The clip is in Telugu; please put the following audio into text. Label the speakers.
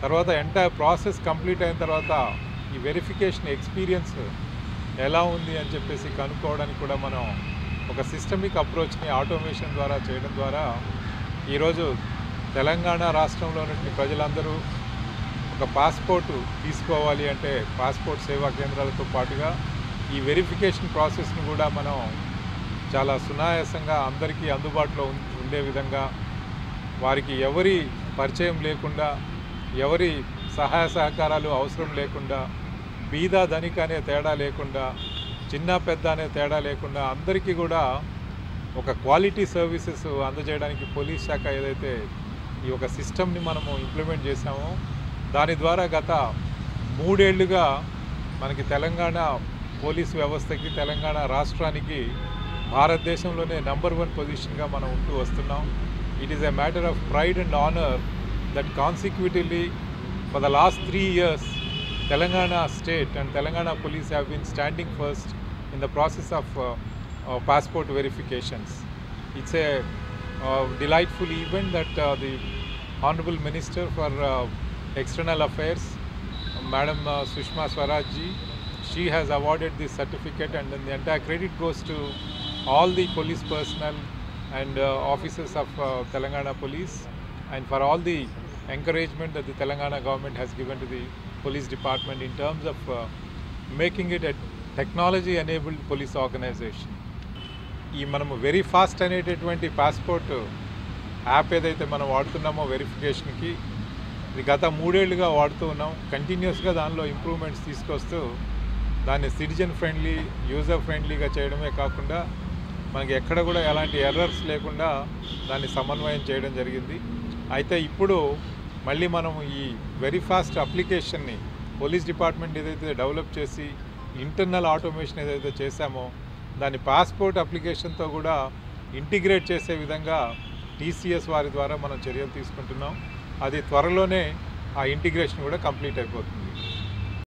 Speaker 1: తర్వాత ఎంటైర్ ప్రాసెస్ కంప్లీట్ అయిన తర్వాత ఈ వెరిఫికేషన్ ఎక్స్పీరియన్స్ ఎలా ఉంది అని చెప్పేసి కనుక్కోవడానికి కూడా మనం ఒక సిస్టమిక్ అప్రోచ్ని ఆటోమేషన్ ద్వారా చేయడం ద్వారా ఈరోజు తెలంగాణ రాష్ట్రంలో ఉన్నటువంటి ప్రజలందరూ ఒక పాస్పోర్ట్ తీసుకోవాలి అంటే పాస్పోర్ట్ సేవా కేంద్రాలతో పాటుగా ఈ వెరిఫికేషన్ ప్రాసెస్ను కూడా మనం చాలా సునాయాసంగా అందరికీ అందుబాటులో ఉం- ఉండే విధంగా వారికి ఎవరి పరిచయం లేకుండా ఎవరి సహాయ సహకారాలు అవసరం లేకుండా బీద ధనిక అనే తేడా లేకుండా చిన్న పెద్ద అనే తేడా లేకుండా అందరికీ కూడా ఒక క్వాలిటీ సర్వీసెస్ అందజేయడానికి పోలీస్ శాఖ ఏదైతే ఈ ఒక సిస్టమ్ని మనము ఇంప్లిమెంట్ చేశామో దాని ద్వారా గత మూడేళ్లుగా మనకి తెలంగాణ పోలీస్ వ్యవస్థకి తెలంగాణ రాష్ట్రానికి భారతదేశంలోనే నంబర్ వన్ పొజిషన్గా మనం ఉంటూ వస్తున్నాం it is a matter of pride and honour that consecutively for the last three years Telangana state and Telangana police have been standing first in the process of uh, uh, passport verifications. It's a uh, delightful event that uh, the Honorable Minister for uh, External Affairs, Madam uh, Sushma Swaraj ji, she has awarded this certificate and then the entire credit goes to all the police personnel and uh, officers of uh, Telangana Police and for all the encouragement that the Telangana government has given to the police department in terms of uh, making it a technology enabled police organization. ఈ మనము వెరీ ఫాస్ట్ అనేటటువంటి పాస్పోర్ట్ యాప్ ఏదైతే మనం వాడుతున్నామో వెరిఫికేషన్కి ఇది గత మూడేళ్లుగా వాడుతూ ఉన్నాం కంటిన్యూస్గా దానిలో ఇంప్రూవ్మెంట్స్ తీసుకొస్తూ దాన్ని సిటిజన్ ఫ్రెండ్లీ యూజర్ ఫ్రెండ్లీగా చేయడమే కాకుండా మనకి ఎక్కడ కూడా ఎలాంటి ఎర్రర్స్ లేకుండా దాన్ని సమన్వయం చేయడం జరిగింది అయితే ఇప్పుడు మళ్ళీ మనం ఈ వెరీ ఫాస్ట్ అప్లికేషన్ని పోలీస్ డిపార్ట్మెంట్ ఏదైతే డెవలప్ చేసి ఇంటర్నల్ ఆటోమేషన్ ఏదైతే చేశామో దాన్ని పాస్పోర్ట్ అప్లికేషన్తో కూడా ఇంటిగ్రేట్ చేసే విధంగా టీసీఎస్ వారి ద్వారా మనం చర్యలు తీసుకుంటున్నాం అది త్వరలోనే ఆ ఇంటిగ్రేషన్ కూడా కంప్లీట్ అయిపోతుంది